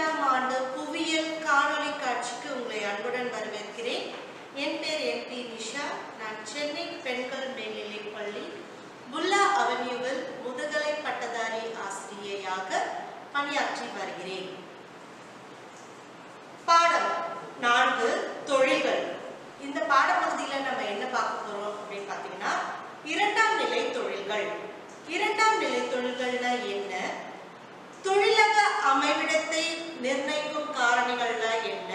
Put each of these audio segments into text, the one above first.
ஐந்தாம் ஆண்டு புவியியல் காணொளி காட்சிக்கு உங்களை அன்புடன் வரவேற்கிறேன் என் பேர் என் பி நிஷா நான் சென்னை பெண்கள் மேல்நிலைப் பள்ளி புல்லா அவென்யூவில் முதுகலை பட்டதாரி ஆசிரியையாக பணியாற்றி வருகிறேன் பாடம் நான்கு தொழில்கள் இந்த பாடப்பகுதியில் நம்ம என்ன பார்க்க போறோம் அப்படின்னு பார்த்தீங்கன்னா இரண்டாம் நிலை தொழில்கள் இரண்டாம் நிலை தொழில்கள்னா என்ன தொழிலக அமைவிடத்தை நிர்ணயிக்கும் காரணிகள்னா என்ன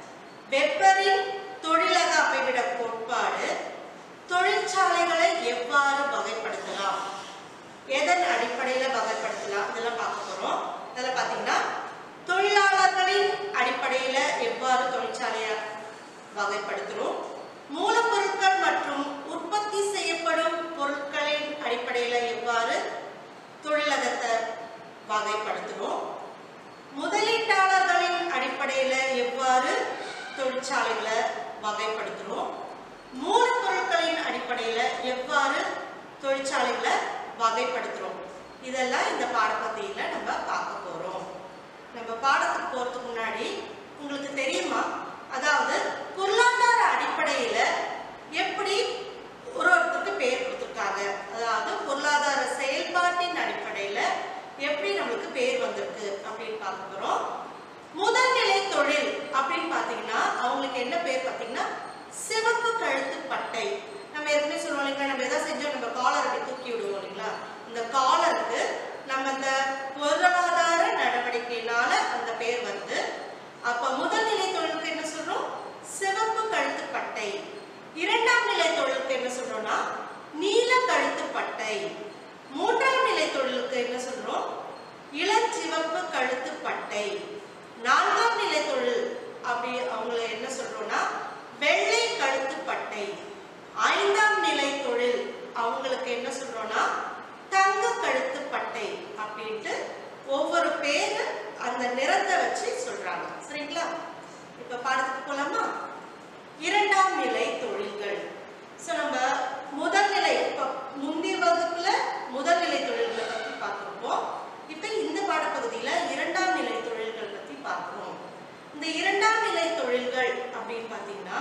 வெப்பரின் தொழிலக அமைவிட கோட்பாடு தொழிற்சாலைகளை எவ்வாறு வகைப்படுத்தலாம் எதன் அடிப்படையில் வகைப்படுத்தலாம் இதெல்லாம் பார்க்க போறோம் அதில் பார்த்தீங்கன்னா தொழிலாளர்களின் அடிப்படையில் எவ்வாறு தொழிற்சாலையை வகைப்படுத்துகிறோம் மூலப்பொருட்கள் மற்றும் உற்பத்தி செய்யப்படும் பொருட்களின் அடிப்படையில் எவ்வாறு தொழிலகத்தை வகைப்படுத்துகிறோம் முதலீட்டாளர்களின் அடிப்படையில் எவ்வாறு தொழிற்சாலைகளை வகைப்படுத்துகிறோம் மூலப்பொருட்களின் அடிப்படையில் எவ்வாறு தொழிற்சாலைகளை வகைப்படுத்துகிறோம் இதெல்லாம் இந்த பாடப்பகுதியில் நம்ம பார்க்க போகிறோம் நம்ம பாடத்துக்கு போகிறதுக்கு முன்னாடி உங்களுக்கு தெரியுமா அதாவது பொருளாதார அடிப்படையில் எப்படி ஒரு ஒருத்தருக்கு பேர் கொடுத்துருக்காங்க அதாவது பொருளாதார செயல்பாட்டின் அடிப்படையில் எப்படி நம்மளுக்கு பேர் வந்திருக்கு அப்படின்னு பார்க்க போகிறோம் முதல்நிலை தொழில் அப்படின்னு பார்த்தீங்கன்னா அவங்களுக்கு என்ன பேர் பார்த்தீங்கன்னா சிவப்பு கழுத்து பட்டை நம்ம ஏற்கனவே சொல்லுவோம் இல்லைங்களா நம்ம எதாவது செஞ்சோம் நம்ம காலர் அப்படி தூக்கி விடுவோம் இல்லைங்களா இந்த காலருக்கு நம்ம இந்த பொருளாதார நடவடிக்கையினால அந்த பேர் வந்து அப்ப முதல் நிலை தொழிலுக்கு என்ன சொல்றோம் சிவப்பு கழுத்து பட்டை இரண்டாம் நிலை தொழிலுக்கு என்ன சொல்றோம்னா நீல கழுத்து பட்டை மூன்றாம் நிலை தொழிலுக்கு என்ன சொல்றோம் இளஞ்சிவப்பு கழுத்து பட்டை நான்காம் நிலை தொழில் அப்படி அவங்கள என்ன சொல்றோம்னா வெள்ளை கழுத்து பட்டை ஐந்தாம் நிலை தொழில் அவங்களுக்கு என்ன சொல்றோம்னா தங்க கழுத்து பட்டை அப்படின்ட்டு ஒவ்வொரு பேரு அந்த நிறத்தை வச்சு சொல்றாங்க சரிங்களா இப்ப பாடத்துக்கு போலாமா இரண்டாம் நிலை தொழில்கள் ஸோ நம்ம முதல் நிலை இப்போ முந்தைய வகுப்புல முதல் நிலை தொழில்களை பத்தி பார்த்துருப்போம் இப்போ இந்த பாடப்பகுதியில இரண்டாம் நிலை தொழில்கள் பத்தி பார்க்கிறோம் இந்த இரண்டாம் நிலை தொழில்கள் அப்படின்னு பார்த்தீங்கன்னா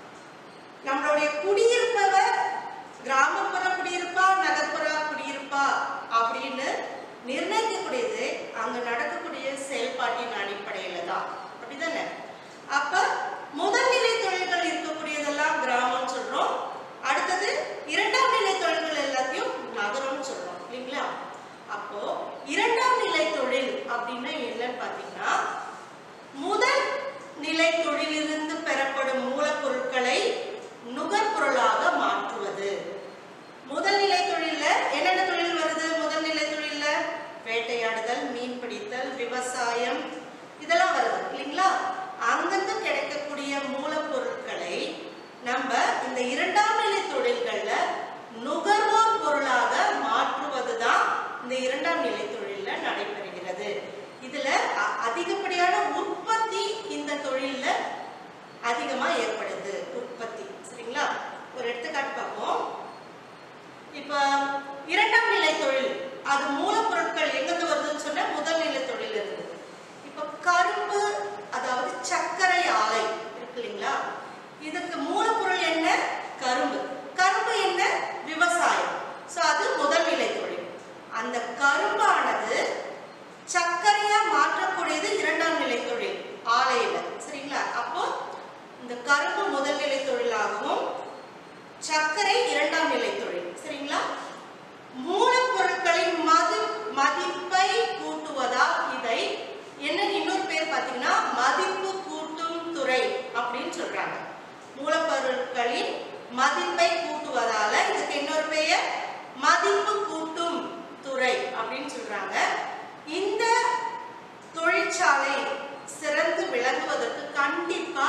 நம்மளுடைய குடியிருப்பவர் கிராமப்புற குடியிருப்பா நகர்ப்புற குடியிருப்பா அப்படின்னு நிர்ணயிக்கக்கூடியது அங்க நடக்கக்கூடிய செயல்பாட்டின் அடிப்படையில தான் அப்படிதானே அப்ப முதல் நிலை தொழில்கள் இருக்கக்கூடியதெல்லாம் கிராமம்னு சொல்றோம் அடுத்தது இரண்டாம் நிலை தொழில்கள் எல்லாத்தையும் நகரம்னு சொல்றோம் இல்லைங்களா அப்போ இரண்டாம் நிலை தொழில் அப்படின்னா என்னன்னு பார்த்தீங்கன்னா முதல் நிலை தொழிலிருந்து பெறப்படும் மூலப்பொருட்களை நுகர்பொருளாக மாற்றுவது முதல் நிலை தொழில்ல என்னென்ன தொழில் வருது முதல் நிலை தொழில்ல வேட்டையாடுதல் மீன் பிடித்தல் விவசாயம் இதெல்லாம் வருது இல்லைங்களா அங்கிருந்து கிடைக்கக்கூடிய மூலப்பொருட்களை நம்ம இந்த இரண்டாம் நிலை தொழில்கள்ல நுகர்வோர் பொருளாக மாற்றுவது தான் இந்த இரண்டாம் நிலை தொழில்ல நடைபெறுகிறது இதுல அ- அதிகப்படியான உற்பத்தி இந்த தொழில்ல அதிகமா ஏற்படுது உற்பத்தி சரிங்களா ஒரு எடுத்துக்காட்டு பார்ப்போம் இப்ப இரண்டாம் நிலை தொழில் அது மூலப்பொருட்கள் எங்கிருந்து வருதுன்னு சொன்னா முதல் நிலை தொழில் இருந்து இப்ப கரும்பு அதாவது சர்க்கரை ஆலை இருக்கு இல்லைங்களா இதுக்கு மூலப்பொருள் என்ன கரும்பு கரும்பு என்ன விவசாயம் சோ அது முதல் நிலை தொழில் அந்த கரும்பானது சர்க்கரையா மாற்றக்கூடியது இரண்டாம் நிலை தொழில் ஆலையில சரிங்களா அப்போ இந்த கரும்பு முதல் நிலை தொழிலாகவும் சர்க்கரை இரண்டாம் நிலை தொழில் சரிங்களா மூலப்பொருட்களின் மதி மதிப்பை கூட்டுவதால் இதை என்ன இன்னொரு பேர் பார்த்தீங்கன்னா மதிப்பு கூட்டும் துறை அப்படின்னு சொல்றாங்க மூலப்பொருட்களின் மதிப்பை கூட்டுவதால இதுக்கு இன்னொரு பெயர் மதிப்பு கூட்டும் துறை அப்படின்னு சொல்றாங்க இந்த தொழிற்சாலை சிறந்து விளங்குவதற்கு கண்டிப்பா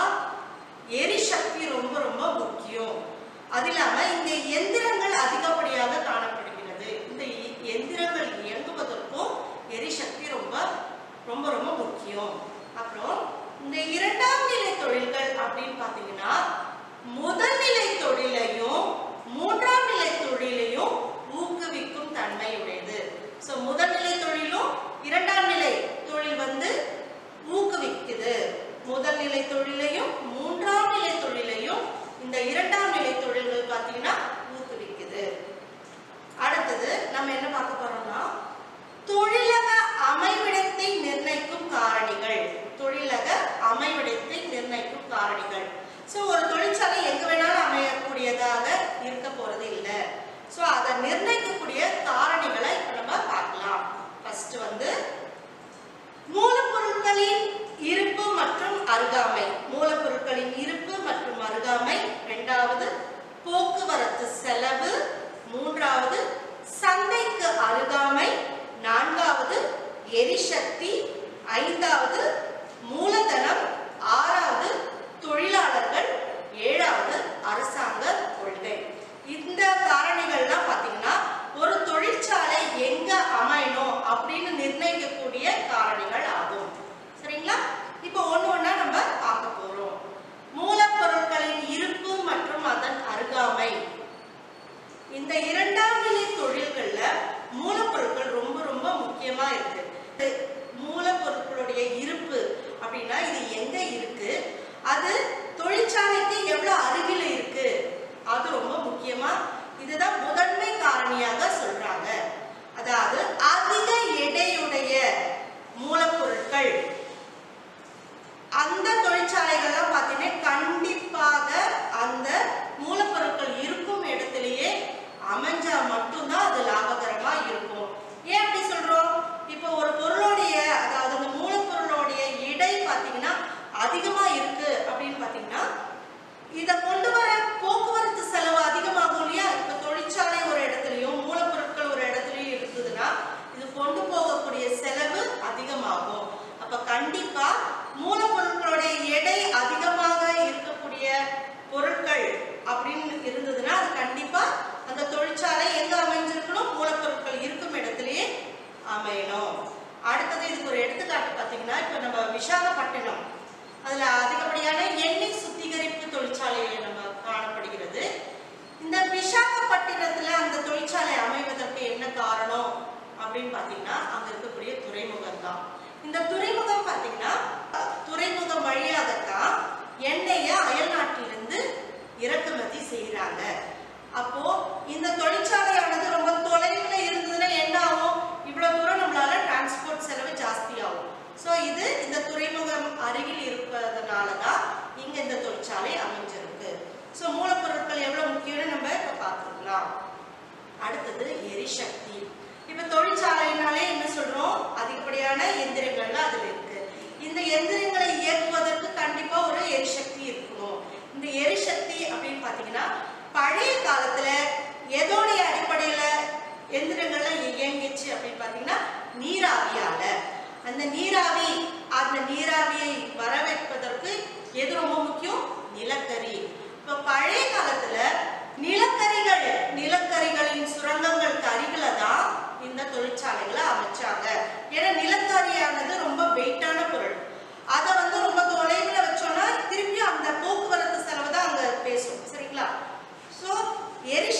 எரிசக்தி ரொம்ப ரொம்ப முக்கியம் அது இல்லாம இங்க எந்திரங்கள் அதிகப்படியாக காணப்படுகிறது இந்த எ- எந்திரங்கள் இயங்குவதற்கும் எரிசக்தி ரொம்ப ரொம்ப ரொம்ப முக்கியம் அப்புறம் இந்த இரண்டாம் நிலை தொழில்கள் அப்படின்னு பாத்தீங்கன்னா முதல் நிலை தொழிலையும் மூல இந்த இரண்டாம் நிலை தொழில்கள்ல மூலப்பொருட்கள் ரொம்ப ரொம்ப முக்கியமா இருக்கு இது மூலப்பொருட்களுடைய இருப்பு அப்படின்னா இது எங்க இருக்கு அது தொழிற்சாலைக்கு எவ்வளவு அருகில் இருக்கு அது ரொம்ப முக்கியமா இதுதான் முதன்மை காரணியாக சொல்றாங்க அதாவது அதிக எடையுடைய மூலப்பொருட்கள் அந்த தொழிற்சாலைகள்லாம் பார்த்தீங்கன்னா கண்டிப்பாக அந்த மூலப்பொருட்கள் இருக்கும் இடத்திலேயே அமைஞ்சா மட்டும்தான் அது லாபகரமா இருக்கும் ஏன் அப்படி சொல்றோம் இப்போ ஒரு பொருளுடைய அதாவது அந்த மூலப்பொருளுடைய எடை பார்த்தீங்கன்னா அதிகமா இருக்கு அப்படின்னு பார்த்தீங்கன்னா இதை கொண்டு வர போக்குவரத்து செலவு அதிகமாகும் இல்லையா இப்போ தொழிற்சாலை ஒரு இடத்துலையும் மூலப்பொருட்கள் ஒரு இடத்துலையும் இருக்குதுன்னா இது கொண்டு போகக்கூடிய செலவு அதிகமாகும் அப்ப கண்டிப்பா மூலப்பொருட்களுடைய எடை அதிகமாக இருக்கக்கூடிய பொருட்கள் அப்படின்னு இருந்ததுன்னா அது கண்டிப்பா அந்த தொழிற்சாலை எங்க அமைஞ்சிருக்கணும் மூலப்பொருட்கள் இருக்கும் இடத்திலேயே அமையணும் அடுத்தது இதுக்கு ஒரு எடுத்துக்காட்டு பார்த்தீங்கன்னா இப்போ நம்ம விசாகப்பட்டினம் அதுல அதிகப்படியான எண்ணெய் சுத்திகரிப்பு தொழிற்சாலைகள் நம்ம காணப்படுகிறது இந்த விசாகப்பட்டினத்துல அந்த தொழிற்சாலை அமைவதற்கு என்ன காரணம் அப்படின்னு பார்த்தீங்கன்னா அங்க இருக்கக்கூடிய துறைமுகம் தான் இந்த துறைமுகம் பார்த்தீங்கன்னா துறைமுகம் வழியாகத்தான் எண்ணெயை அயல் நாட்டிலிருந்து இறக்குமதி செய்கிறாங்க அப்போ இந்த தொழிற்சாலையானது ரொம்ப தொலைவில் இருந்ததுன்னா என்ன ஆகும் இவ்வளவு தூரம் நம்மளால டிரான்ஸ்போர்ட் செலவு ஜாஸ்தி ஆகும் ஸோ இது இந்த துறைமுகம் அருகில் இருப்பதனால தான் இங்க இந்த தொழிற்சாலை அமைஞ்சிருக்கு ஸோ மூலப்பொருட்கள் எவ்வளவு முக்கியம்னு நம்ம இப்போ பார்த்துக்கலாம் அடுத்தது எரிசக்தி இப்ப தொழிற்சாலைனாலே என்ன சொல்றோம் அதிகப்படியான எந்திரங்கள்லாம் அதுல இருக்கு இந்த எந்திரங்களை இயக்குவதற்கு கண்டிப்பா ஒரு எரிசக்தி இருக்கணும் இந்த எரிசக்தி அப்படின்னு பாத்தீங்கன்னா பழைய காலத்துல எதோடைய அடிப்படையில எந்திரங்கள்லாம் இயங்கிச்சு அப்படின்னு பாத்தீங்கன்னா நீராவியால அந்த நீராவி அந்த நீராவியை வர வைப்பதற்கு எது ரொம்ப முக்கியம் நிலக்கரி இப்ப பழைய காலத்துல நிலக்கரிகள் நிலக்கரிகளின் சுரங்கங்களுக்கு அருகில தான் இந்த தொழிற்சாலைகளை அமைச்சாங்க ஏன்னா நிலக்கரியானது ரொம்ப வெயிட்டான பொருள் அதை வந்து ரொம்ப தொலைவில் வச்சோம்னா திருப்பி அந்த போக்குவரத்து செலவு தான் அங்க பேசும் சரிங்களா ஸோ எரி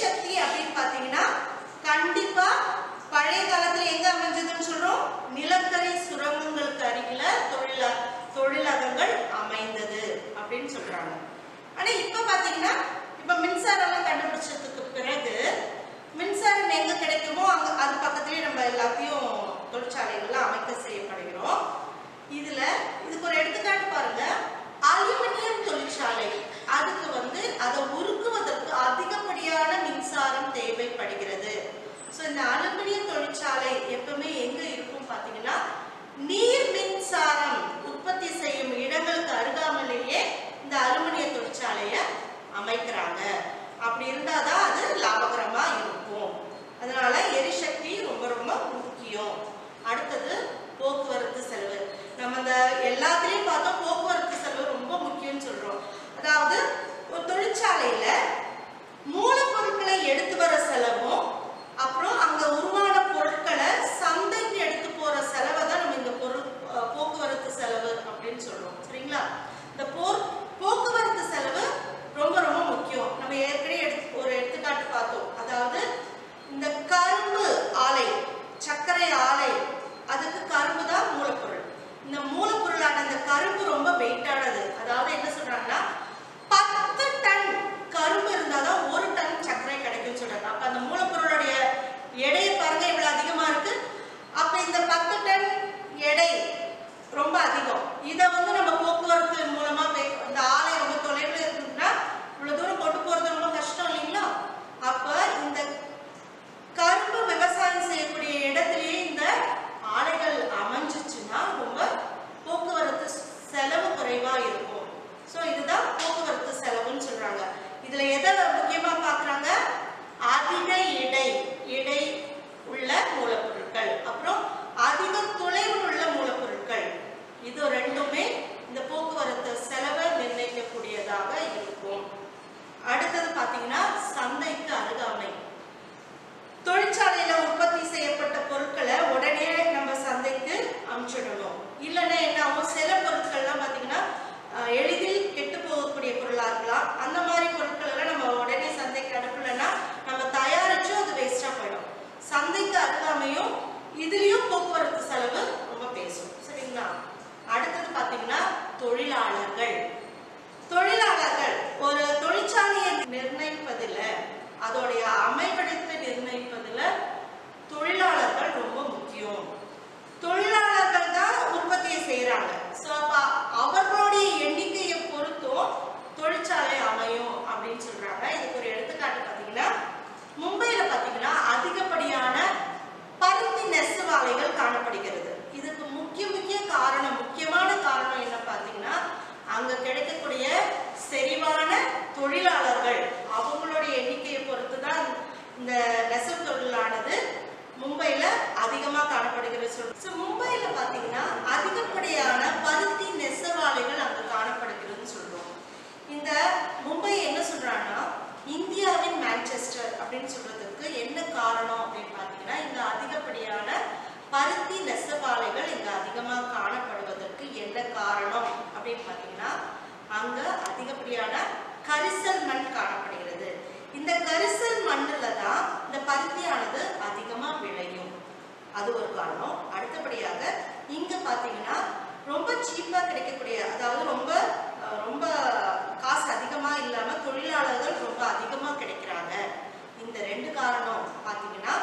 இந்த நெசவு தொழிலானது மும்பையில் அதிகமாக காணப்படுகிறது சொல் ஸோ மும்பையில் பார்த்தீங்கன்னா அதிகப்படியான பருத்தி நெசவாலைகள் அங்கே காணப்படுகிறதுன்னு சொல்கிறோம் இந்த மும்பை என்ன சொல்றாங்கன்னா இந்தியாவின் மான்செஸ்டர் அப்படின்னு சொல்றதுக்கு என்ன காரணம் அப்படின்னு பார்த்தீங்கன்னா இங்க அதிகப்படியான பருத்தி நெசவாலைகள் இங்க அதிகமா காணப்படுவதற்கு என்ன காரணம் அப்படின்னு பார்த்தீங்கன்னா அங்க அதிகப்படியான கரிசல் மண் காணப்படுகிறது இந்த கரிசல் மண்ணுல தான் இந்த பருத்தியானது அதிகமா விளையும் அது ஒரு காரணம் அடுத்தபடியாக இங்க பாத்தீங்கன்னா ரொம்ப சீப்பா கிடைக்கக்கூடிய அதாவது ரொம்ப அஹ், ரொம்ப காசு அதிகமா இல்லாம தொழிலாளர்கள் ரொம்ப அதிகமா கிடைக்கிறாங்க இந்த ரெண்டு காரணம் பாத்தீங்கன்னா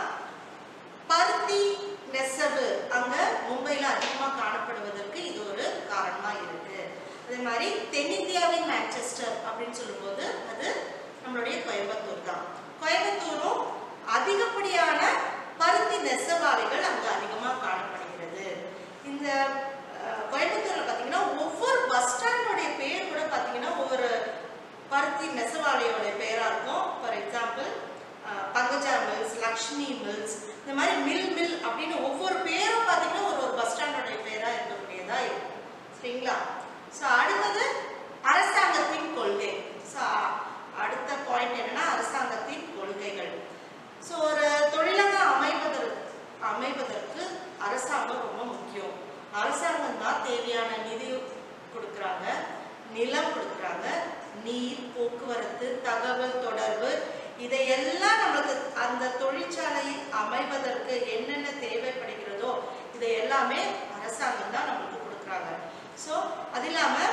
பருத்தி நெசவு அங்க மும்பையில அதிகமா காணப்படுவதற்கு இது ஒரு காரணமா இருக்கு அதே மாதிரி தென்னிந்தியாவின் மான்செஸ்டர் அப்படின்னு சொல்லும்போது அது நம்மளுடைய கோயம்புத்தூர் தான் கோயம்புத்தூரும் அதிகப்படியான பருத்தி நெசவாலைகள் அங்க அதிகமா காணப்படுகிறது இந்த அஹ், கோயம்புத்தூர்ல பாத்தீங்கன்னா ஒவ்வொரு பஸ் ஸ்டாண்டோடைய பேர் கூட பாத்தீங்கன்னா ஒவ்வொரு பருத்தி நெசவாலையோட பேரா இருக்கும் for example Pankaja mills Lakshmi mills இந்த மாதிரி மில் மில் அப்படின்னு ஒவ்வொரு பேரும் பார்த்தீங்கன்னா ஒரு ஒரு பஸ் ஸ்டாண்டோடைய பேரா இருக்கக்கூடியதா இருக்கும் சரிங்களா ஸோ அடுத்தது அரசாங்கத்தின் கொள்கை ஸோ அடுத்த பாயிண்ட் என்னன்னா அரசாங்கத்தின் கொள்கைகள் ஸோ ஒரு தொழிலகம் அமைவதற்கு அமைவதற்கு அரசாங்கம் ரொம்ப முக்கியம் அரசாங்கம் தான் தேவையான நிதி கொடுக்குறாங்க நிலம் கொடுக்குறாங்க நீர் போக்குவரத்து தகவல் தொடர்பு இதையெல்லாம் நம்மளுக்கு அந்த தொழிற்சாலையில் அமைவதற்கு என்னென்ன தேவைப்படுகிறதோ இதை எல்லாமே அரசாங்கம் தான் நம்மளுக்கு கொடுக்குறாங்க ஸோ அது இல்லாமல்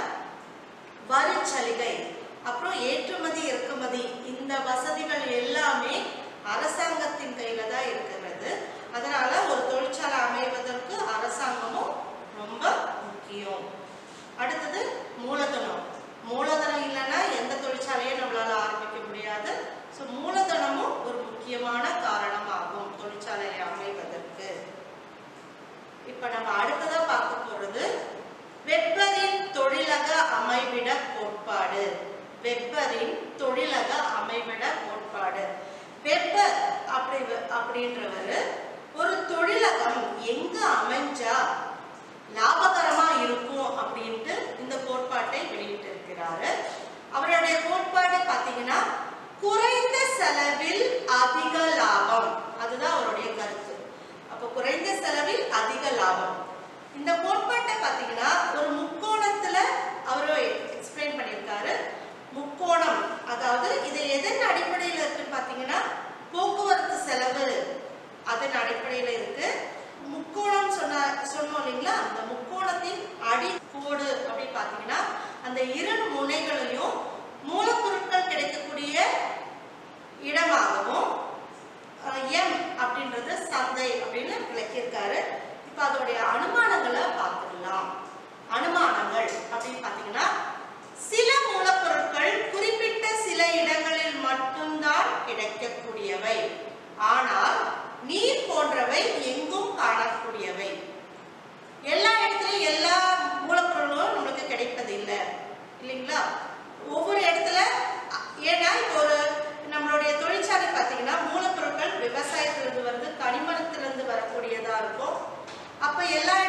வரி சலுகை அப்புறம் ஏற்றுமதி இறக்குமதி இந்த வசதிகள் எல்லாமே அரசாங்கத்தின் கையில தான் இருக்கிறது அதனால ஒரு தொழிற்சாலை அமைவதற்கு அரசாங்கமும் ரொம்ப முக்கியம் அடுத்தது மூலதனம் மூலதனம் இல்லைன்னா எந்த தொழிற்சாலையும் நம்மளால ஆரம்பிக்க முடியாது ஸோ மூலதனமும் ஒரு முக்கியமான காரணமாகும் தொழிற்சாலை அமைவதற்கு இப்ப நம்ம அடுத்ததா பார்க்க போறது வெப்பரின் தொழிலக அமைவிட கோட்பாடு வெப்பரின் தொழிலக அமைவிட கோட்பாடு வெப்பர் அப்படி அப்படின்றவர் ஒரு தொழிலகம் எங்க அமைஞ்சா லாபகரமா இருக்கும் அப்படின்ட்டு இந்த கோட்பாட்டை வெளியிட்டிருக்கிறாரு அவருடைய கோட்பாடு பார்த்தீங்கன்னா குறைந்த செலவில் அதிக லாபம் அதுதான் அவருடைய கருத்து அப்போ குறைந்த செலவில் அதிக லாபம் இந்த கோட்பாட்டை பார்த்தீங்கன்னா ஒரு முக்கோணத்துல அவர் எக்ஸ்பிளைன் பண்ணியிருக்காரு முக்கோணம் அதாவது இது எதன் அடிப்படையில் இருக்குன்னு பார்த்தீங்கன்னா போக்குவரத்து செலவு அதன் அடிப்படையில் இருக்கு முக்கோணம் சொன்ன சொன்னோம் இல்லைங்களா அந்த முக்கோணத்தின் அடி கோடு அப்படி பார்த்தீங்கன்னா அந்த இரு முனைகளையும் மூலப்பொருட்கள் கிடைக்கக்கூடிய இடமாகவும் எம் அப்படின்றது சந்தை அப்படின்னு விளக்கியிருக்காரு இப்போ அதோடைய அனுமானங்களை பார்த்துடலாம் அனுமானங்கள் அப்படின்னு பார்த்தீங்கன்னா சில மூலப்பொருட்கள் குறிப்பிட்ட சில இடங்களில் மட்டும்தான் கிடைக்கக்கூடியவை ஆனால் நீர் போன்றவை எங்கும் காணக்கூடியவை எல்லா இடத்துலயும் எல்லா மூலப்பொருளும் நம்மளுக்கு கிடைப்பது இல்லை இல்லைங்களா ஒவ்வொரு இடத்துல அ, ஏன்னா இப்போ ஒரு நம்மளுடைய தொழிற்சாலை பார்த்தீங்கன்னா மூலப்பொருட்கள் விவசாயத்திலிருந்து வருது கனிமத்திலிருந்து வரக்கூடியதா இருக்கும் அப்ப எல்லா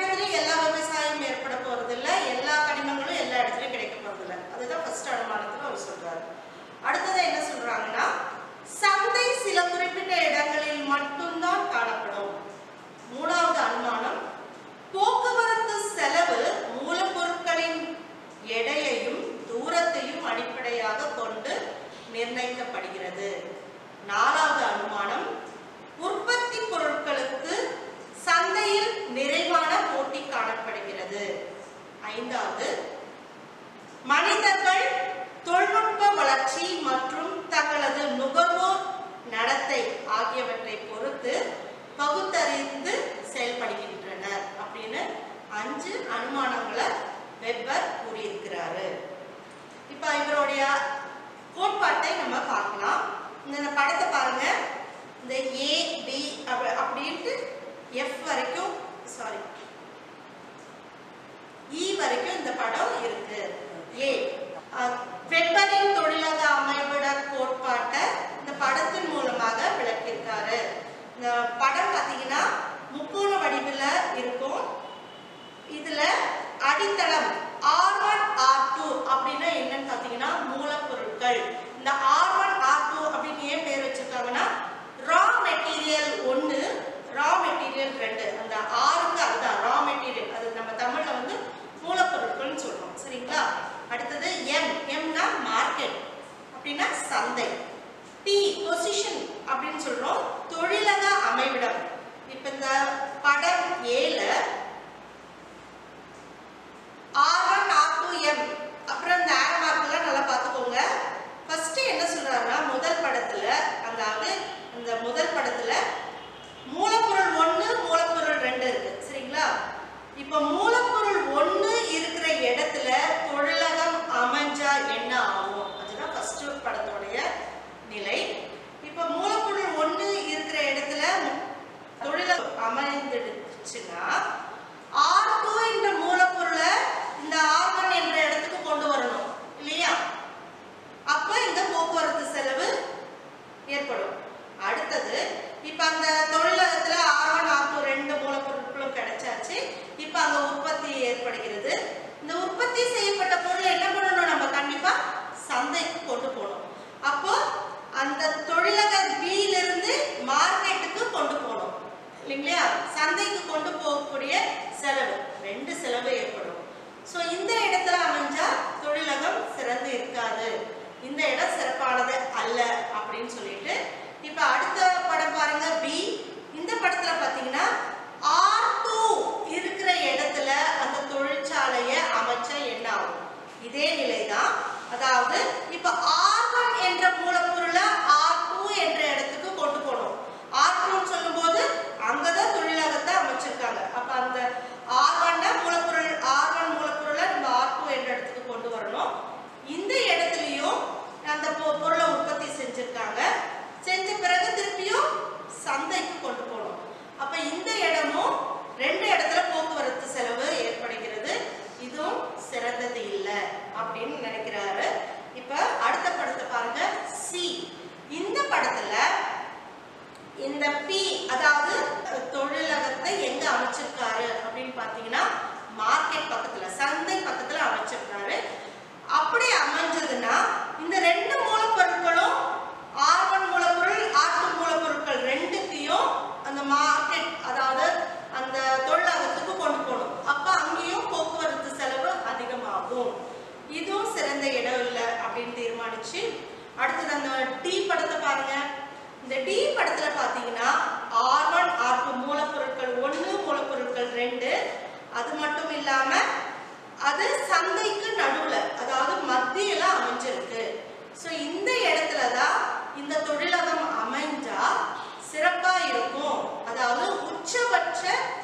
இந்த படம் பார்த்தீங்கன்னா முக்கோண வடிவில் இருக்கும் இதுல அடித்தளம் ஆர் ஒன் ஆர் டூ அப்படின்னா என்னன்னு பார்த்தீங்கன்னா மூலப்பொருட்கள் இந்த ஆர் ஒன் ஆர் டூ அப்படின்னு ஏன் பேர் வச்சிருக்காங்கன்னா ரா மெட்டீரியல் ஒன்று ரா மெட்டீரியல் ரெண்டு அந்த ஆறுக்கு அதுதான் ரா மெட்டீரியல் அது நம்ம தமிழ்ல வந்து மூலப்பொருட்கள்னு சொல்றோம் சரிங்களா அடுத்தது எம் எம்னா மார்க்கெட் அப்படின்னா சந்தை டி பொசிஷன் அப்படின்னு சொல்றோம் தொழிலக அமைவிடம் இப்ப இந்த படம் ஏல R one R two M அப்புறம் இந்த ஆரோ மார்க்கெல்லாம் நல்லா பார்த்துக்கோங்க ஃபர்ஸ்ட் என்ன சொல்றாருன்னா முதல் படத்துல அதாவது இந்த முதல் படத்துல மூலப்பொருள் ஒன்று மூலப்பொருள் ரெண்டு இருக்கு சரிங்களா இப்போ மூலப்பொருள் ஒன்று இருக்கிற இடத்துல தொழிலகம் அமைஞ்சா என்ன ஆகும் அதுதான் ஃபர்ஸ்ட் படத்தோடைய நிலை இப்போ மூலப்பொருள் ஒன்று இருக்கிற இடத்துல தொழிலகம் அமைந்துடுச்சுன்னா ஆர் டூ என்ற மூலப்பொருளை இந்த ஆர் ஒன் என்ற இடத்துக்கு கொண்டு வரணும் இல்லையா அப்ப இந்த போக்குவரத்து செலவு ஏற்படும் அடுத்தது இப்ப அந்த தொழிலகத்துல ஆர் ஒன் ஆர் டூ ரெண்டு மூலப்பொருட்களும் கிடைச்சாச்சு இப்ப அங்க உற்பத்தி ஏற்படுகிறது இந்த உற்பத்தி செய்யப்பட்ட பொருளை என்ன பண்ணணும் நம்ம கண்டிப்பா சந்தைக்கு கொண்டு போகணும் அப்போ அந்த தொழிலக பியில இருந்து மார்க்கெட்டுக்கு கொண்டு போகணும் இல்லைங்களா சந்தைக்கு கொண்டு போகக்கூடிய செலவு ரெண்டு செலவு ஏற்படும் ஸோ இந்த இடத்துல அமைஞ்சா தொழிலகம் சிறந்து இருக்காது இந்த இடம் சிறப்பானது அல்ல அப்படின்னு சொல்லிட்டு இப்போ அடுத்த படம் பாருங்க பி இந்த படத்துல பார்த்தீங்கன்னா ஆர் டூ இருக்கிற இடத்துல அந்த தொழிற்சாலையை அமைச்சா என்ன ஆகும் இதே நிலை தான் அதாவது இப்போ ஆர் ஒன் என்ற மூலப்பொருளை ஆர் டூ என்ற இடத்துக்கு கொண்டு போகணும் ஆர் டூன்னு சொல்லும்போது அங்கதான் தொழிலகத்தை அமைச்சிருக்காங்க அப்ப அந்த ஆர் ஒன்ன மூலப்பொருள் ஆர் ஒன் மூலப்பொருளை நம்ம ஆர் டூ என்ற இடத்துக்கு கொண்டு வரணும் இந்த இடத்துலயும் அந்த பொ- பொருளை உற்பத்தி செஞ்சிருக்காங்க செஞ்ச பிறகு திருப்பியும் சந்தைக்கு கொண்டு போகணும் அப்ப இந்த இடமும் ரெண்டு இடத்துல போக்குவரத்து செலவு ஏற்படுகிறது இதுவும் சிறந்தது இல்லை அப்படின்னு நினைக்கிறாரு இப்ப அடுத்த படத்தை பாருங்க சி இந்த படத்துல இந்த பி அதாவது அஹ், தொழிலகத்தை எங்க அமைச்சிருக்காரு அப்படின்னு பாத்தீங்கன்னா மார்க்கெட் பக்கத்துல சந்தை பக்கத்துல அமைச்சிருக்காரு அப்படி அமைஞ்சதுன்னா இந்த ரெண்டு மூலப்பொருட்களும் ஆர் ஒன் மூலப்பொருள் ஆர் டூ மூலப்பொருட்கள் ரெண்டுத்தையும் அந்த மார்க்கெட் அதாவது அந்த தொழிலகத்துக்கு கொண்டு போகணும் அப்ப அங்கேயும் போக்குவரத்து செலவு அதிகமாகும் இதுவும் சிறந்த இடம் இல்லை அப்படின்னு தீர்மானிச்சு அடுத்தது அந்த டி படத்தை பாருங்க இந்த டி படத்துல பாத்தீங்கன்னா ஆர் ஒன் ஆர் டூ மூலப்பொருட்கள் ஒன்று மூலப்பொருட்கள் ரெண்டு அது மட்டும் இல்லாம அது சந்தைக்கு நடுவுல அதாவது மத்தியில அமைஞ்சிருக்கு ஸோ இந்த இடத்துல தான் இந்த தொழிலகம் அமைஞ்சா சிறப்பா இருக்கும் அதாவது உச்சபட்ச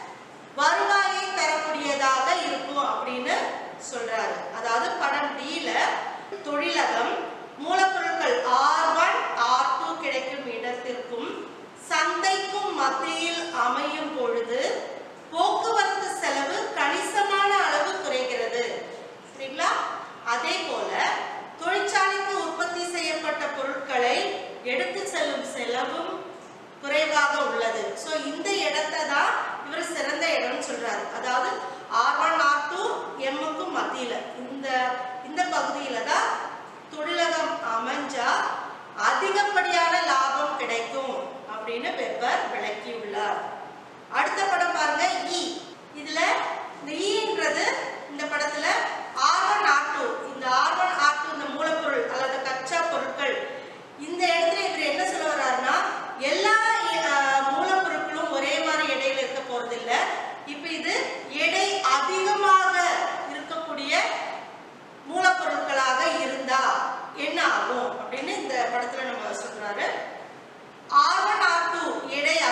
வருவாயை தரக்கூடியதாக இருக்கும் அப்படின்னு சொல்றாரு அதாவது படம் டில தொழிலகம் மூலப்பொருட்கள் ஆர் ஒன் ஆர் டூ கிடைக்கும் இடத்திற்கும் சந்தைக்கும் மத்தியில் அமையும் பொழுது போக்குவரத்து செலவு கணிசமான அளவு குறைகிறது சரிங்களா அதே போல தொழிற்சாலைக்கு உற்பத்தி செய்யப்பட்ட பொருட்களை எடுத்து செல்லும் செலவும் குறைவாக உள்ளது ஸோ இந்த இடத்தை தான் இவர் சிறந்த இடம்னு சொல்றாரு அதாவது ஆர் ஒன் ஆர் டூ எம்முக்கும் மத்தியில இந்த இந்த பகுதியில தான் தொழிலகம் அமைஞ்சா அதிகப்படியான லாபம் கிடைக்கும் அப்படின்னு வெப்பர் விளக்கியுள்ளார் அடுத்த படம் பாருங்க இ இதுல இந்த ஈன்றது இந்த படத்துல ஆர் ஒன் ஆர் டூ இந்த ஆர் ஒன் ஆர் டூ இந்த மூலப்பொருள் அல்லது கச்சா பொருட்கள் இந்த இடத்துல இவர் என்ன சொல்ல வர்றாருன்னா எல்லா அஹ், மூலப்பொருட்களும் ஒரே மாதிரி எடையில இருக்க போறது இல்ல இப்ப இது எடை அதிகமாக இருக்கக்கூடிய மூலப்பொருட்களாக இருந்தா என்ன ஆகும் அப்படின்னு இந்த படத்துல நம்ம சொல்றாரு ஆர் ஒன் ஆர் டூ எடை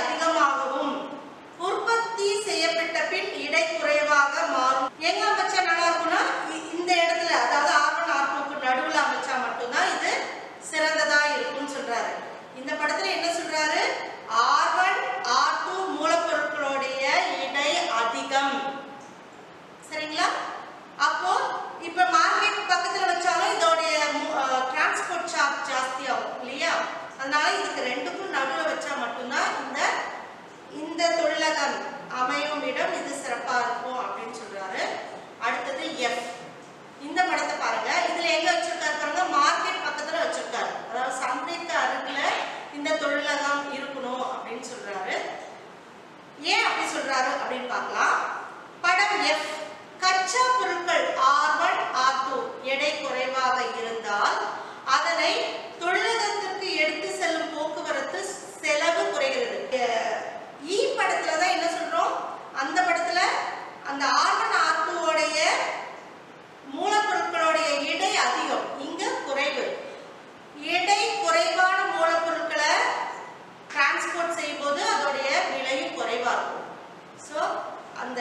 அலுவலகம் இருக்கணும் அப்படின்னு சொல்றாரு ஏன் அப்படி சொல்றாரு அப்படின்னு பார்க்கலாம் படம் எஃப் கச்சா பொருட்கள் ஆர் ஒன் ஆர் டூ எடை குறைவாக இருந்தால் அதனை தொழிலகத்திற்கு எடுத்து செல்லும் போக்குவரத்து செலவு குறைகிறது அஹ் இ படத்துல தான் என்ன சொல்றோம் அந்த படத்துல அந்த ஆர் ஒன் ஆர் டூ உடைய மூலப்பொருட்களுடைய எடை அதிகம் இங்க குறைவு எடை குறைவான மூலப்பொருட்களை டிரான்ஸ்போர்ட் செய்யும்போது அதோடைய விலையும் குறைவா இருக்கும் ஸோ அந்த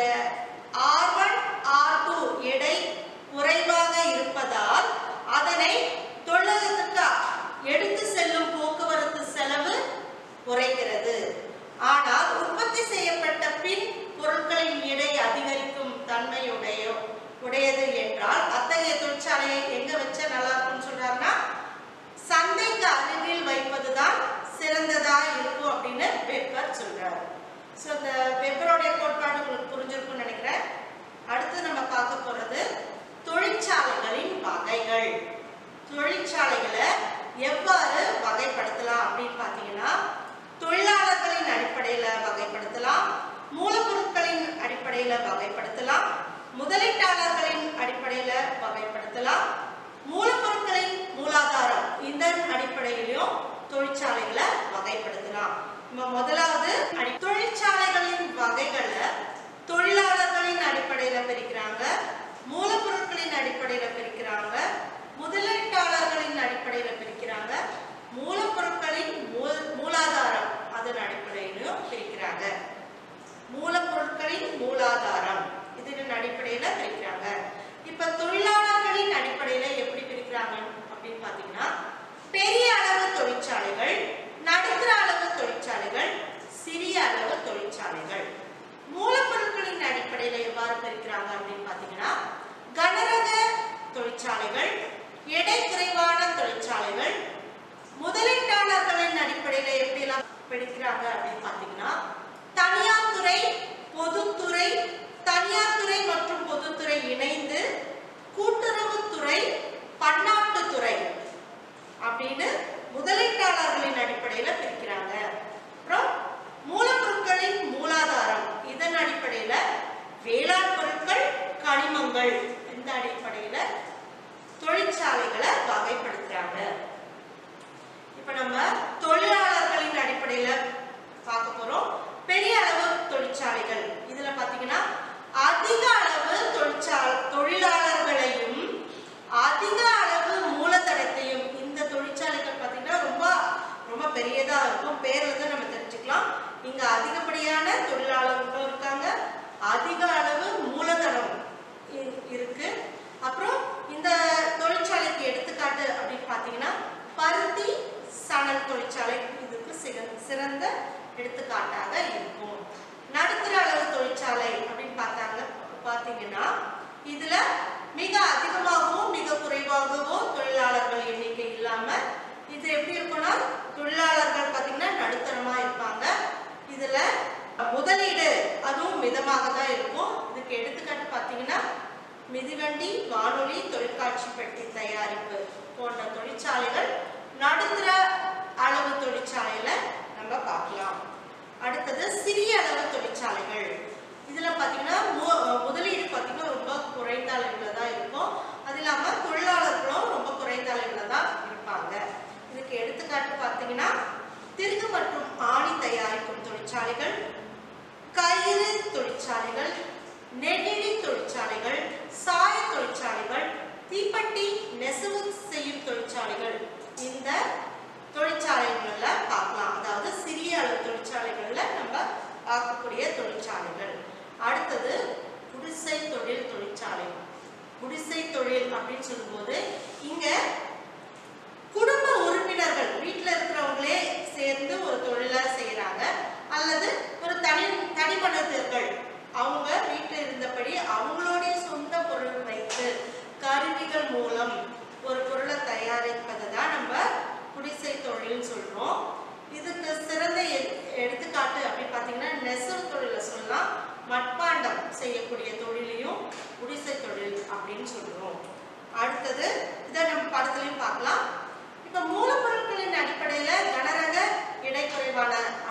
ஆர் ஒன் ஆர் டூ எடை குறைவாக இருப்பதால் அதனை தொழிலகத்துக்கு எடுத்து செல்லும் போக்குவரத்து செலவு குறைகிறது ஆனால் உற்பத்தி செய்யப்பட்ட பின் பொருட்களின் எடை அதிகரிக்கும் தன்மையுடைய உடையது என்றால் அத்தகைய தொழிற்சாலையை எங்க வச்சா நல்லா இருக்கும்னு சொல்றாருன்னா சந்தைக்கு அருகில் வைப்பதுதான் சிறந்ததா இருக்கும் அப்படின்னு வெப்பர் சொல்றாரு ஸோ இந்த வெப்பருடைய கோட்பாடு உங்களுக்கு புரிஞ்சிருக்கும்னு நினைக்கிறேன் அடுத்து நம்ம பார்க்க போறது தொழிற்சாலைகளின் வகைகள் தொழிற்சாலைகளை எவ்வாறு வகைப்படுத்தலாம் அப்படின்னு பார்த்தீங்கன்னா தொழிலாளர்களின் அடிப்படையில் வகைப்படுத்தலாம் மூலப்பொருட்களின் அடிப்படையில் வகைப்படுத்தலாம் முதலீட்டாளர்களின் அடிப்படையில் வகைப்படுத்தலாம் மூலப்பொருட்களின் மூலாதாரம் இதன் அடிப்படையிலும் தொழிற்சாலைகளை வகைப்படுத்தலாம் நம்ம முதலாவது அடி- தொழிற்சாலைகளின் வகைகளை தொழிலாளர்களின் அடிப்படையில பிரிக்கிறாங்க மூலப்பொருட்களின் அடிப்படையில பிரிக்கிறாங்க முதலீட்டாளர்களின் அடிப்படையில பிரிக்கிறாங்க மூலப்பொருட்களின் மூல- மூலாதாரம் அதன் அடிப்படையிலும் பிரிக்கிறாங்க மூலப்பொருட்களின் மூலாதாரம் இதன் அடிப்படையில பிரிக்கிறாங்க இப்ப தொழிலாளர்களின் அடிப்படையில எப்படி பிரிக்கிறாங்க அப்படின்னு பாத்தீங்கன்னா பெரிய அளவு தொழிற்சாலைகள் நடுத்தர அளவு தொழிற்சாலைகள் சிறிய அளவு தொழிற்சாலைகள் மூலப்பொருட்களின் அடிப்படையில எவ்வாறு பிரிக்கிறாங்க அப்படின்னு பாத்தீங்கன்னா கனரக தொழிற்சாலைகள் எடை குறைவான தொழிற்சாலைகள் முதலீட்டாளர்களின் அடிப்படையில எப்படி எல்லாம் பிடிக்கிறாங்க அப்படின்னு பாத்தீங்கன்னா தனியார் துறை பொதுத்துறை தனியார் துறை மற்றும் பொதுத்துறை இணைந்து கூட்டுறவுத்துறை பன்னாட்டுத்துறை அப்படின்னு முதலீட்டாளர்களின் அடிப்படையில பிரிக்கிறாங்க அப்புறம் மூலப்பொருட்களின் மூலாதாரம் இதன் அடிப்படையில வேளாண் பொருட்கள் கனிமங்கள் இந்த அடிப்படையில தொழிற்சாலைகளை வகைப்படுத்துறாங்க இப்ப நம்ம தொழிலாளர்களின் அடிப்படையில பார்க்க போறோம் பெரிய அளவு தொழிற்சாலைகள் இதுல பாத்தீங்கன்னா அதிக அளவு தொழிற்சாலை தொழிலாளர்களையும் அதிக அளவு மூலதனத்தையும் இந்த தொழிற்சாலைகள் பாத்தீங்கன்னா ரொம்ப ரொம்ப பெரியதா இருக்கும் பேர்ல இருந்து நம்ம தெரிஞ்சுக்கலாம் இங்க அதிகப்படியான தொழிலாளர்களும் இருக்காங்க அதிக அளவு மூலதனம் இ- இருக்கு அப்புறம் இந்த தொழிற்சாலைக்கு எடுத்துக்காட்டு அப்படின்னு பார்த்தீங்கன்னா பருத்தி சணல் தொழிற்சாலை இதுக்கு சிக- சிறந்த எடுத்துக்காட்டாக இருக்கும் நடுத்தர அளவு தொழிற்சாலை அப்படின்னு பார்த்தாங்க பார்த்தீங்கன்னா இதுல மிக அதிகமாகவோ மிக குறைவாகவோ தொழிலாளர்கள் எண்ணிக்கை இல்லாம இது எப்படி இருக்கும்னா தொழிலாளர்கள் பார்த்தீங்கன்னா நடுத்தரமா இருப்பாங்க இதுல முதலீடு அதுவும் மிதமாக தான் இருக்கும் இதுக்கு எடுத்துக்காட்டு பார்த்தீங்கன்னா மிதிவண்டி வானொலி தொலைக்காட்சி பெட்டி தயாரிப்பு போன்ற தொழிற்சாலைகள் நடுத்தர அளவு தொழிற்சாலையில நம்ம பார்க்கலாம் அடுத்தது சிறிய அளவு தொழிற்சாலைகள் இதுல பாத்தீங்கன்னா மு- முதலீடு பாத்தீங்கன்னா ரொம்ப குறைந்த அளவுல தான் இருக்கும் அது இல்லாம தொழிலாளர்களும் ரொம்ப குறைந்த அளவுல தான் இருப்பாங்க இதுக்கு எடுத்துக்காட்டு பாத்தீங்கன்னா திருகு மற்றும் ஆணி தயாரிக்கும் தொழிற்சாலைகள் கயிறு தொழிற்சாலைகள் நெகிழி தொழிற்சாலைகள் சாய தொழிற்சாலைகள் தீப்பெட்டி நெசவு செய்யும் தொழிற்சாலைகள் இந்த தொழிற்சாலைகள்ல பார்க்கலாம் அதாவது சிறிய அளவு தொழிற்சாலைகள்ல நம்ம பார்க்கக்கூடிய தொழிற்சாலைகள் அடுத்தது குடிசை தொழில் தொழிற்சாலை குடிசை தொழில் அப்படின்னு சொல்லும்போது இங்க குடும்ப உறுப்பினர்கள் வீட்டில் இருக்கிறவங்களே சேர்ந்து ஒரு தொழிலை செய்கிறாங்க அல்லது ஒரு தனி தனி மனிதர்கள் அவங்க வீட்டில் இருந்தபடி அவங்களுடைய சொந்த பொருள் வைத்து கருவிகள் மூலம் ஒரு பொருளை தயாரிப்பதை தான் நம்ம குடிசை தொழில்னு சொல்றோம் இதுக்கு சிறந்த எ- எடுத்துக்காட்டு அப்படின்னு பார்த்தீங்கன்னா நெசவு தொழிலை சொல்லலாம் மட்பாண்டம் செய்யக்கூடிய தொழிலையும் குடிசை தொழில் அப்படின்னு சொல்றோம் அடுத்தது இதை நம்ம படத்துலையும் பார்க்கலாம் இப்போ மூலப்பொருட்களின் அடிப்படையில் கனரக இடை குறைவான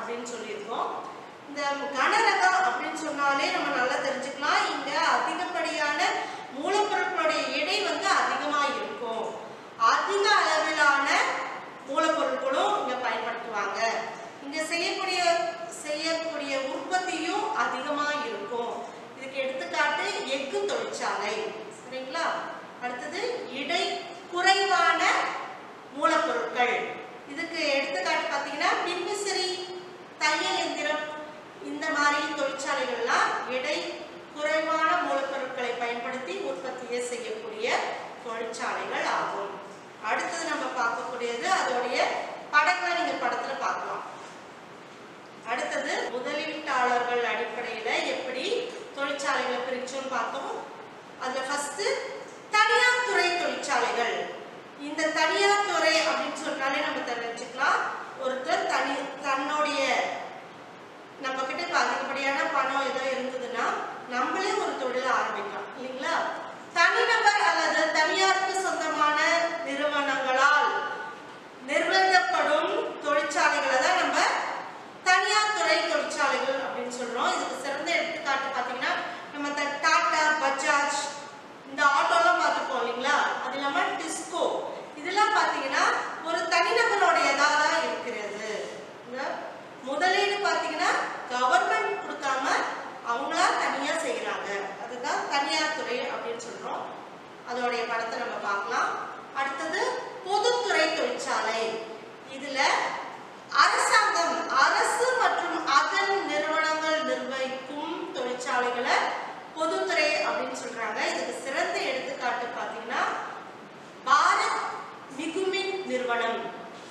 அப்படின்னு சொல்லியிருக்கோம் இந்த கனரகம் அப்படின்னு சொன்னாலே நம்ம நல்லா தெரிஞ்சுக்கலாம் இங்க அதிகப்படியான மூலப்பொருட்களுடைய எடை வந்து அதிகமா இருக்கும் அதிக அளவிலான மூலப்பொருட்களும் இங்க பயன்படுத்துவாங்க இங்க செய்யக்கூடிய செய்யக்கூடிய உற்பத்தியும் அதிகமா இருக்கும் இதுக்கு எடுத்துக்காட்டு எஃகு தொழிற்சாலை சரிங்களா அடுத்தது இடை குறைவான மூலப்பொருட்கள் இதுக்கு எடுத்துக்காட்டு பார்த்தீங்கன்னா மின்விசிறி தையல் எந்திரம் இந்த மாதிரி தொழிற்சாலைகள்லாம் எடை குறைவான மூலப்பொருட்களை பயன்படுத்தி உற்பத்தியை செய்யக்கூடிய தொழிற்சாலைகள் ஆகும் அடுத்தது நம்ம பார்க்கக்கூடியது அதோடைய படங்களை நீங்க படத்துல பார்க்கலாம் அடுத்தது முதலீட்டாளர்கள் அடிப்படையில எப்படி தொழிற்சாலைகளை பிரிச்சோம்னு பார்த்தோம் அதுல ஃபர்ஸ்ட் தனியார் துறை தொழிற்சாலைகள் இந்த தனியார் துறை அப்படின்னு சொன்னாலே நம்ம தெரிஞ்சுக்கலாம் ஒருத்தர் தனி தன்னுடைய நம்ம கிட்ட இப்ப அதிகப்படியான பணம் ஏதோ இருந்ததுன்னா நம்மளே ஒரு தொழிலை ஆரம்பிக்கலாம் இல்லைங்களா தனிநபர் அல்லது தனியாருக்கு சொந்தமான நிறுவனங்களால் நிர்வகிக்கப்படும் தொழிற்சாலைகளை தான் நம்ம தனியார் துறை தொழிற்சாலைகள் அப்படின்னு சொல்றோம் இதுக்கு சிறந்த எடுத்துக்காட்டு பார்த்தீங்கன்னா நம்ம இந்த டாடா பஜாஜ் இந்த ஆட்டோலாம் பார்த்துப்போம் இல்லைங்களா அது இல்லாம டிஸ்கோ இதெல்லாம் பார்த்தீங்கன்னா ஒரு தனிநபருடையதாக தான் இருக்கிறது இந்த முதலீடு பார்த்தீங்கன்னா கவர்மெண்ட் கொடுக்காம அவங்களா தனியா செய்கிறாங்க அதுதான் தனியார் துறை அப்படின்னு சொல்றோம் அதோடைய படத்தை நம்ம பார்க்கலாம் அடுத்தது பொதுத்துறை தொழிற்சாலை இதுல அரசாங்கம் அரசு மற்றும் அதன் நிறுவனங்கள் நிர்வகிக்கும் தொழிற்சாலைகளை பொதுத்துறை அப்படின்னு சொல்றாங்க இதுக்கு சிறந்த எடுத்துக்காட்டு பார்த்தீங்கன்னா பாரத் மிகுமின் நிறுவனம்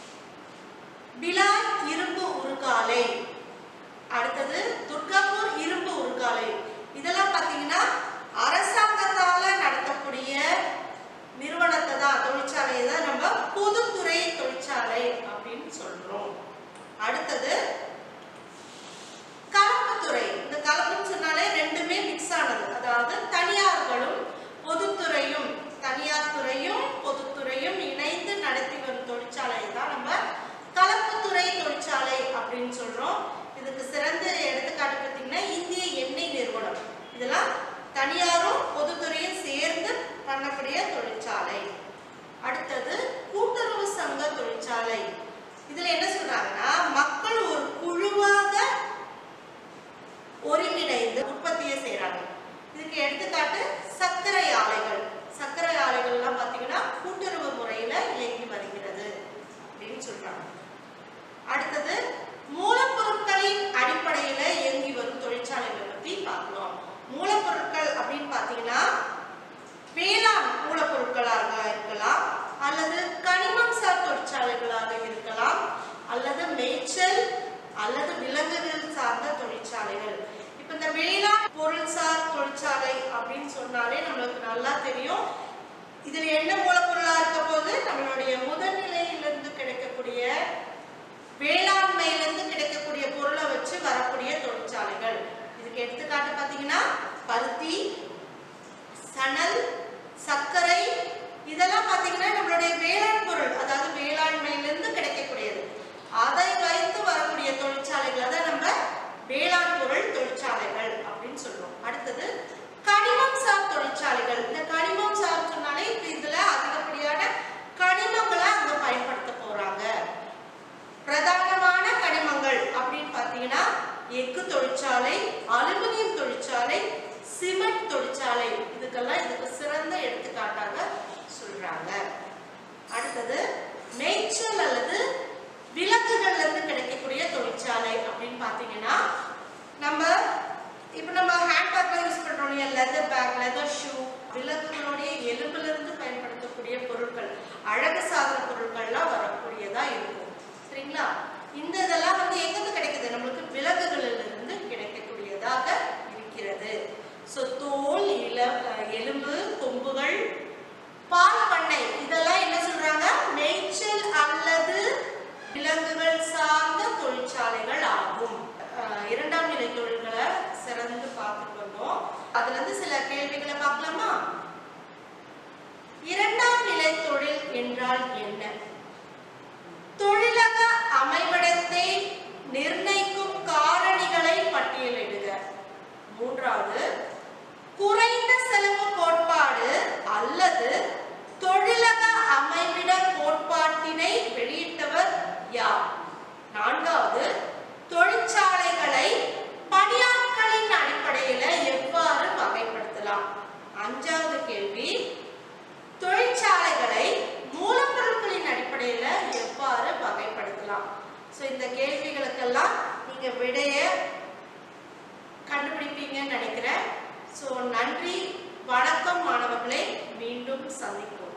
பிலாய் இரும்பு உருக்காலை அடுத்தது துர்காப்பூர் இரும்பு உருக்காலை இதெல்லாம் பார்த்தீங்கன்னா அரசாங்கத்தால நடத்தக்கூடிய நிறுவனத்தை தான் தொழிற்சாலையை தான் நம்ம பொதுத்துறை தொழிற்சாலை அப்படின்னு சொல்றோம் அடுத்தது கலப்புத்துறை இந்த கலப்புன்னு சொன்னாலே ரெண்டுமே மிக்ஸ் ஆனது அதாவது தனியார்களும் பொதுத்துறையும் தனியார் துறையும் பொதுத்துறையும் இணைந்து நடத்தி வரும் தொழிற்சாலை தான் நம்ம கலப்புத்துறை தொழிற்சாலை அப்படின்னு சொல்றோம் இதுக்கு சிறந்த எடுத்துக்காட்டு பார்த்தீங்கன்னா இந்திய எண்ணெய் நிறுவனம் இதெல்லாம் தனியாரும் பொதுத்துறையும் சேர்ந்து பண்ணக்கூடிய தொழிற்சாலை அடுத்தது கூட்டுறவு சங்க தொழிற்சாலை இதுல என்ன சொல்றாங்கன்னா மக்கள் ஒரு குழுவாக ஒருங்கிணைந்து உற்பத்தியை செய்றாங்க இதுக்கு எடுத்துக்காட்டு சர்க்கரை ஆலைகள் சர்க்கரை ஆலைகள்லாம் பார்த்தீங்கன்னா கூட்டுறவு முறையில இயங்கி வருகிறது அப்படின்னு சொல்றாங்க அடுத்தது மூலப்பொருட்களின் அடிப்படையில இயங்கி வரும் தொழிற்சாலைகள் பத்தி பார்க்கலாம் மூலப்பொருட்கள் அப்படின்னு பார்த்தீங்கன்னா வேளாண் மூலப்பொருட்களாக இருக்கலாம் அல்லது கனிமம் சார் தொழிற்சாலைகளாக இருக்கலாம் அல்லது மேய்ச்சல் அல்லது விலங்குகள் சார்ந்த தொழிற்சாலைகள் இப்ப இந்த வேளாண் பொருள்சார் தொழிற்சாலை அப்படின்னு சொன்னாலே நம்மளுக்கு நல்லா தெரியும் இதுல என்ன மூலப்பொருளா இருக்க போது நம்மளுடைய முதல்நிலையிலிருந்து கிடைக்கக்கூடிய வேளாண்மையிலிருந்து கிடைக்கக்கூடிய பொருளை வச்சு வரக்கூடிய தொழிற்சாலைகள் இதுக்கு எடுத்துக்காட்டு பார்த்தீங்கன்னா பருத்தி சணல் சர்க்கரை இதெல்லாம் பார்த்தீங்கன்னா நம்மளுடைய வேளாண் பொருள் அதாவது வேளாண்மையிலிருந்து கிடைக்கக்கூடியது அதை வைத்து வரக்கூடிய தொழிற்சாலைகளை தான் நம்ம வேளாண் பொருள் தொழிற்சாலைகள் அப்படின்னு சொல்றோம் அடுத்தது கனிமம் சார் தொழிற்சாலைகள் இந்த கனிமம் சார் சொன்னாலே இப்ப இதுல அதிகப்படியான கனிமங்களை அங்க பயன்படுத்த போறாங்க பிரதானமான கனிமங்கள் அப்படின்னு பார்த்தீங்கன்னா எஃகு தொழிற்சாலை அலுமினியம் தொழிற்சாலை சிமெண்ட் தொழிற்சாலை இதுக்கெல்லாம் இதுக்கு சிறந்த எடுத்துக்காட்டாக சொல்றாங்க அடுத்தது மேய்ச்சல் அல்லது விலங்குகள்ல இருந்து கிடைக்கக்கூடிய தொழிற்சாலை அப்படின்னு பார்த்தீங்கன்னா நம்ம இப்போ நம்ம ஹேண்ட் பேக்ல யூஸ் பண்றோம் இல்லையா லெதர் பேக் லெதர் ஷூ விலங்குகளுடைய எலும்புல இருந்து பயன்படுத்தக்கூடிய பொருட்கள் அழகு சாதன பொருட்கள்லாம் வரக்கூடியதா இருக்கும் சரிங்களா இந்த இதெல்லாம் வந்து எங்கிருந்து கிடைக்குது நம்மளுக்கு விலங்குகளில் இருந்து கிடைக்கக்கூடியதாக இருக்கிறது ஸோ தோல் இல எலும்பு கொம்புகள் பால் பண்ணை இதெல்லாம் என்ன சொல்றாங்க மேய்ச்சல் அல்லது விலங்குகள் சார்ந்த தொழிற்சாலைகள் ஆகும் அஹ் இரண்டாம் நிலை தொழில்களை சிறந்து பார்த்துட்டு வந்தோம் அதுல இருந்து சில கேள்விகளை பார்க்கலாமா இரண்டாம் நிலை தொழில் என்றால் என்ன தொழிலக அமைவிடத்தை நிர்ணயிக்கும் மூன்றாவது குறைந்த செலவு கோட்பாடு அல்லது தொழிலக அமைவிட கோட்பாட்டினை வெளியிட்டவர் யார் நான்காவது தொழிற்சாலைகளை பணியாட்களின் அடிப்படையில எவ்வாறு வகைப்படுத்தலாம் அஞ்சாவது கேள்வி தொழிற்சாலைகளை மூலப்பொருட்களின் அடிப்படையில எவ்வாறு வகைப்படுத்தலாம் ஸோ இந்த கேள்விகளுக்கெல்லாம் நீங்க விடைய கண்டுபிடிப்பீங்கன்னு நினைக்கிறேன் ஸோ நன்றி வணக்கம் மாணவர்களே மீண்டும் சந்திப்போம்